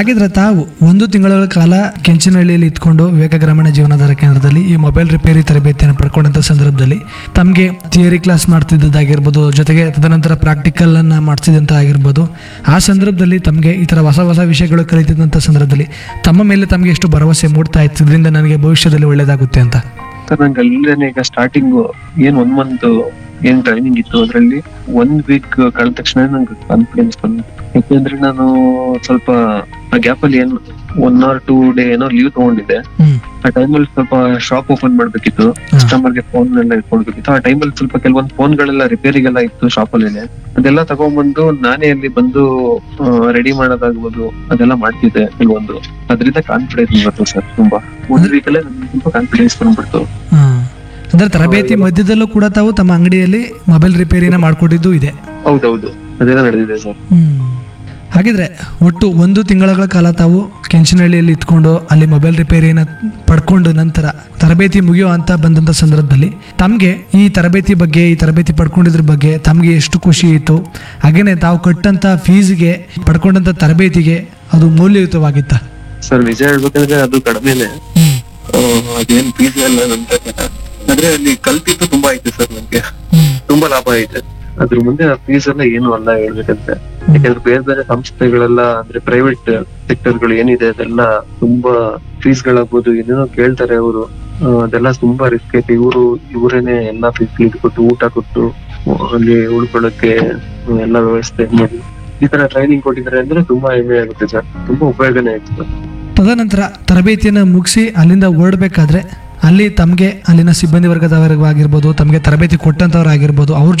ಹಾಗಿದ್ರೆ ತಾವು ಒಂದು ತಿಂಗಳ ಕಾಲ ಕೆಂಚನಹಳ್ಳಿಯಲ್ಲಿ ಇದ್ಕೊಂಡು ವಿವೇಕ ಗ್ರಾಮೀಣ ಜೀವನಾಧಾರ ಕೇಂದ್ರದಲ್ಲಿ ಈ ಮೊಬೈಲ್ ರಿಪೇರಿ ತರಬೇತಿಯನ್ನು ಪಡ್ಕೊಂಡಂಥ ಸಂದರ್ಭದಲ್ಲಿ ತಮಗೆ ಥಿಯರಿ ಕ್ಲಾಸ್ ಮಾಡ್ತಿದ್ದದ್ದಾಗಿರ್ಬೋದು ಜೊತೆಗೆ ತದನಂತರ ಪ್ರಾಕ್ಟಿಕಲ್ ಅನ್ನ ಮಾಡಿಸಿದಂತ ಆಗಿರ್ಬೋದು ಆ ಸಂದರ್ಭದಲ್ಲಿ ತಮಗೆ ಈ ಥರ ಹೊಸ ಹೊಸ ವಿಷಯಗಳು ಕಲಿತಿದ್ದಂಥ ಸಂದರ್ಭದಲ್ಲಿ ತಮ್ಮ ಮೇಲೆ ತಮಗೆ ಎಷ್ಟು ಭರವಸೆ ಮೂಡ್ತಾ ಇತ್ತು ಇದರಿಂದ ನನಗೆ ಭವಿಷ್ಯದಲ್ಲಿ ಒಳ್ಳೇದಾಗುತ್ತೆ ಅಂತ ಸರ್ ನಂಗೆ ಅಲ್ಲೇನೆ ಈಗ ಸ್ಟಾರ್ಟಿಂಗ್ ಏನ್ ಒನ್ ಮಂತ್ ಏನ್ ಟ್ರೈನಿಂಗ್ ಇತ್ತು ಅದ್ರಲ್ಲಿ ಒಂದ್ ವೀಕ್ ಕಳೆದ ತಕ್ಷಣ ನಂಗೆ ಕಾನ್ಫಿಡೆನ್ಸ್ ಬಂತು ಯಾಕೆಂದ್ರೆ ನಾನು ಸ್ವಲ್ಪ ಆ ಗ್ಯಾಪ್ ಅಲ್ಲಿ ಏನ್ ಒನ್ ಆರ್ ಟೂ ಡೇ ಏನೋ ಲೀವ್ ತಗೊಂಡಿದ್ದೆ ಹ್ಮ್ ಆ ಟೈಮಲ್ಲಿ ಸ್ವಲ್ಪ ಶಾಪ್ ಓಪನ್ ಮಾಡ್ಬೇಕಿತ್ತು ಕಸ್ಟಮರ್ ಗೆ ಫೋನ್ ಎಲ್ಲ ಇಟ್ಕೊಳ್ಬೇಕಿತ್ತು ಆ ಟೈಮಲ್ಲಿ ಸ್ವಲ್ಪ ಕೆಲವೊಂದು ಫೋನ್ ಗಳೆಲ್ಲ ರಿಪೇರಿಗೆಲ್ಲ ಇತ್ತು ಶಾಪ್ ಅಲ್ಲಿ ಅದೆಲ್ಲ ತಗೊಂಡ್ಬಂದು ನಾನೇ ಅಲ್ಲಿ ಬಂದು ರೆಡಿ ಮಾಡೋದಾಗ್ಬೋದು ಅದೆಲ್ಲ ಮಾಡ್ತಿದ್ದೆ ಕೆಲವೊಂದು ಅದರಿಂದ ಕಾನ್ಫಿಡೆನ್ಸ್ ಬಂತು ಸರ್ ತುಂಬಾ ಒಂದ್ ವೀಕ್ ಅಲ್ಲೇ ನನ್ಗೆ ತುಂಬಾ ಕಾನ್ಫಿಡೆನ್ಸ್ ಬಂದ್ಬಿಡ್ತು ಹಾ. ಅಂದ್ರೆ ತರಬೇತಿ ಮಧ್ಯದಲ್ಲೂ ಕೂಡ ತಾವು ತಮ್ಮ ಅಂಗಡಿಯಲ್ಲಿ ಮೊಬೈಲ್ ರಿಪೇರಿನ ಮಾಡಿಕೊಟ್ಟಿದ್ದು ಇದೆ ಹೌದೌದು ಅದೆಲ್ಲ ನಡೆದಿದೆ ಸರ್ ಹ್ಮ್. ಹಾಗಿದ್ರೆ ಒಟ್ಟು ಒಂದು ತಿಂಗಳ ಕಾಲ ತಾವು ಕೆಂಚನಹಳ್ಳಿಯಲ್ಲಿ ಇದ್ಕೊಂಡು ಅಲ್ಲಿ ಮೊಬೈಲ್ ರಿಪೇರಿನ ಪಡ್ಕೊಂಡು ನಂತರ ತರಬೇತಿ ಮುಗಿಯೋ ಅಂತ ಬಂದಂಥ ಸಂದರ್ಭದಲ್ಲಿ ತಮಗೆ ಈ ತರಬೇತಿ ಬಗ್ಗೆ ಈ ತರಬೇತಿ ಪಡ್ಕೊಂಡಿದ್ರ ಬಗ್ಗೆ ತಮಗೆ ಎಷ್ಟು ಖುಷಿ ಇತ್ತು ಹಾಗೇನೆ ತಾವು ಕಟ್ಟಂತ ಫೀಸ್ಗೆ ಪಡ್ಕೊಂಡಂತ ತರಬೇತಿಗೆ ಅದು ಮೌಲ್ಯಯುತವಾಗಿತ್ತ ಸರ್ ನಿಜ ಹೇಳ್ಬೇಕಂದ್ರೆ ಅದು ಕಡಿಮೆನೆ ಅದೇನ್ ಫೀಸ್ ಎಲ್ಲ ನಂತರ ಆದ್ರೆ ಅಲ್ಲಿ ಕಲ್ತಿತ್ತು ತುಂಬಾ ಐತೆ ಸರ್ ನಮ್ಗೆ ತುಂಬಾ ಲಾಭ ಐತೆ ಅದ್ರ ಮುಂದೆ ಆ ಫೀಸ್ ಎಲ್ಲ ಏನು ಅಲ್ಲ ಹೇಳ್ಬೇಕಂದ್ರೆ ಯಾಕಂದ್ರೆ ಬೇರೆ ಬೇರೆ ಸಂಸ್ಥೆಗಳೆಲ್ಲ ಅಂದ್ರೆ ಪ್ರೈವೇಟ್ ಸೆಕ್ಟರ್ಗಳು ಏನಿದೆ ಅದೆಲ್ಲ ತುಂಬಾ ಫೀಸ್ ಗಳಾಗ್ಬೋದು ಏನೇನೋ ಕೇಳ್ತಾರೆ ಅವರು ಅದೆಲ್ಲ ತುಂಬಾ ರಿಸ್ಕ್ ಐತೆ ಇವರು ಇವರೇನೆ ಎಲ್ಲಾ ಫೆಸಿಲಿಟಿ ಕೊಟ್ಟು ಊಟ ಕೊಟ್ಟು ಅಲ್ಲಿ ಉಳ್ಕೊಳ್ಳೋಕೆ ಎಲ್ಲ ವ್ಯವಸ್ಥೆ ಮಾಡಿ ಈ ತರ ಟ್ರೈನಿಂಗ್ ಕೊಟ್ಟಿದ್ದಾರೆ ಅಂದ್ರೆ ತುಂಬಾ ಹೆಮ್ಮೆ ಆಗುತ್ತೆ ಸರ್ ತುಂಬಾ ಉಪಯೋಗನೇ ಆಯ್ತು ಸರ್ ತದನಂತರ ತರಬೇತಿಯನ್ನು ಮುಗಿಸಿ ಅಲ್ಲಿಂದ ಹೊರಡ್ಬೇಕಾದ್ರೆ ಅಲ್ಲಿ ತಮಗೆ ಅಲ್ಲಿನ ಸಿಬ್ಬಂದಿ ವರ್ಗದವರಾಗಿರ್ಬೋದು ತಮಗೆ ತರಬೇತಿ ಕೊಟ್ಟಂಥವ್ರಾಗಿರ್ಬೋದು ಅವ್ರ